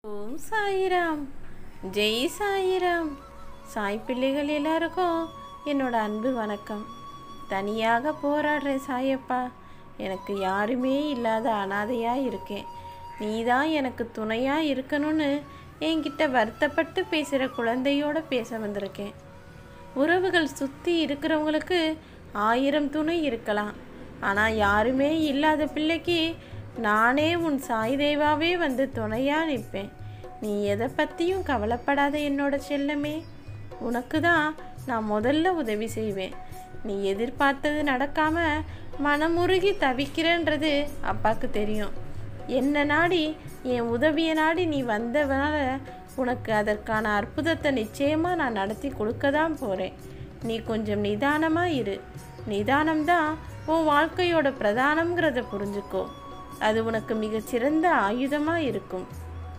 ஓம் சாயிராம் ஜெய் சாயிராம் சாய் பிள்ளைகள் எல்லாருக்கும் என்னோட அன்பு வணக்கம் தனியாக போராடுறேன் சாயப்பா எனக்கு யாருமே இல்லாத அனாதையாக இருக்கேன் நீ தான் எனக்கு துணையாக இருக்கணும்னு என்கிட்ட வருத்தப்பட்டு பேசுகிற குழந்தையோட பேச வந்திருக்கேன் உறவுகள் சுற்றி இருக்கிறவங்களுக்கு ஆயிரம் துணை இருக்கலாம் ஆனால் யாருமே இல்லாத பிள்ளைக்கு நானே உன் சாய் தேவாவே வந்து துணையாக நிற்பேன் நீ எதை பற்றியும் கவலைப்படாத என்னோட செல்லமே உனக்கு தான் நான் முதல்ல உதவி செய்வேன் நீ எதிர்பார்த்தது நடக்காம மனமுருகி தவிக்கிறன்றது அப்பாவுக்கு தெரியும் என்ன நாடி என் உதவியை நாடி நீ வந்தவனால உனக்கு அதற்கான அற்புதத்தை நிச்சயமாக நான் நடத்தி கொடுக்க தான் போகிறேன் நீ கொஞ்சம் நிதானமாக இரு நிதானம்தான் உன் வாழ்க்கையோட பிரதானம்ங்கிறத புரிஞ்சுக்கோ அது உனக்கு மிகச்சிறந்த ஆயுதமாக இருக்கும்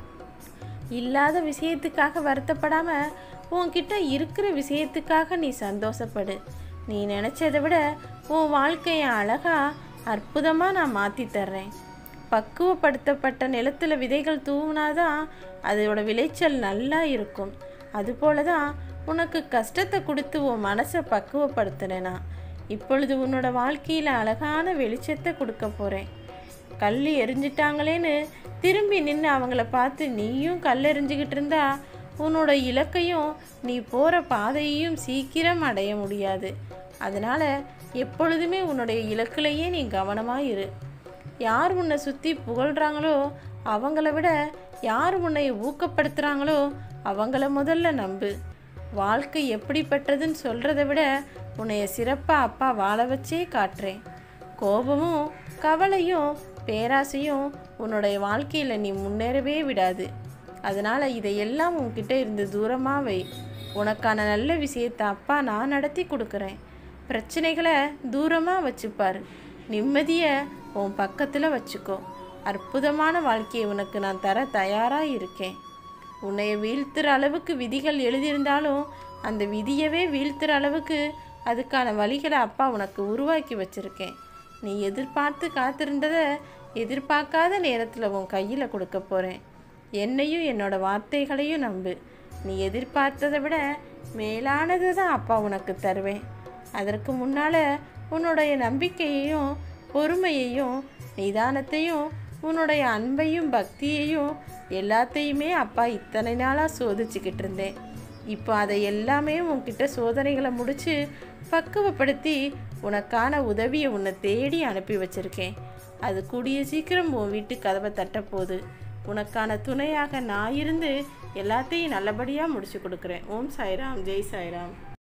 இல்லாத விஷயத்துக்காக வருத்தப்படாம உன்கிட்ட இருக்கிற விஷயத்துக்காக நீ சந்தோஷப்படு நீ நினச்சதை விட உன் வாழ்க்கையை அழகா அற்புதமாக நான் மாற்றி தர்றேன் பக்குவப்படுத்தப்பட்ட நிலத்துல விதைகள் தூவுனாதான் அதோட விளைச்சல் நல்லா இருக்கும் அதுபோல தான் உனக்கு கஷ்டத்தை கொடுத்து உன் மனசை பக்குவப்படுத்தினேனா இப்பொழுது உன்னோட வாழ்க்கையில் அழகான வெளிச்சத்தை கொடுக்க போகிறேன் கல் எரிஞ்சிட்டாங்களேன்னு திரும்பி நின்று அவங்கள பார்த்து நீயும் கல் எறிஞ்சிக்கிட்டு இருந்தா உன்னோட இலக்கையும் நீ போகிற பாதையையும் சீக்கிரம் அடைய முடியாது அதனால் எப்பொழுதுமே உன்னுடைய இலக்குலையே நீ கவனமாக இரு யார் உன்னை சுற்றி புகழ்கிறாங்களோ அவங்கள விட யார் உன்னை ஊக்கப்படுத்துகிறாங்களோ அவங்கள முதல்ல நம்பு வாழ்க்கை எப்படிப்பட்டதுன்னு சொல்கிறத விட உன்னைய சிறப்பாக அப்பா வாழ வச்சே காட்டுறேன் கோபமும் கவலையும் பேராசையும் உன்னுடைய வாழ்க்கையில் நீ முன்னேறவே விடாது அதனால் இதையெல்லாம் உன்கிட்ட இருந்து தூரமாக வை உனக்கான நல்ல விஷயத்தை அப்பா நான் நடத்தி கொடுக்குறேன் பிரச்சனைகளை தூரமாக வச்சுப்பார் நிம்மதியை உன் பக்கத்தில் வச்சுக்கோ அற்புதமான வாழ்க்கையை உனக்கு நான் தர தயாராக இருக்கேன் உன்னைய வீழ்த்துற அளவுக்கு விதிகள் எழுதியிருந்தாலும் அந்த விதியவே வீழ்த்துற அளவுக்கு அதுக்கான வழிகளை அப்பா உனக்கு உருவாக்கி வச்சிருக்கேன் நீ எதிர்பார்த்து காத்திருந்ததை எதிர்பார்க்காத நேரத்தில் உன் கையில் கொடுக்க போகிறேன் என்னையும் என்னோட வார்த்தைகளையும் நம்பு நீ எதிர்பார்த்ததை விட மேலானது தான் அப்பா உனக்கு தருவேன் அதற்கு முன்னால் உன்னுடைய நம்பிக்கையையும் பொறுமையையும் நிதானத்தையும் உன்னுடைய அன்பையும் பக்தியையும் எல்லாத்தையுமே அப்பா இத்தனை நாளாக சோதிச்சுக்கிட்டு இருந்தேன் இப்போ அதை எல்லாமே உன்கிட்ட சோதனைகளை முடித்து பக்குவப்படுத்தி உனக்கான உதவியை உன்னை தேடி அனுப்பி வச்சிருக்கேன் அது கூடிய சீக்கிரம் உன் வீட்டு கதவை தட்டப்போகுது உனக்கான துணையாக நான் இருந்து எல்லாத்தையும் நல்லபடியாக முடிச்சு கொடுக்குறேன் ஓம் சாய்ராம் ஜெய் சாய்ராம்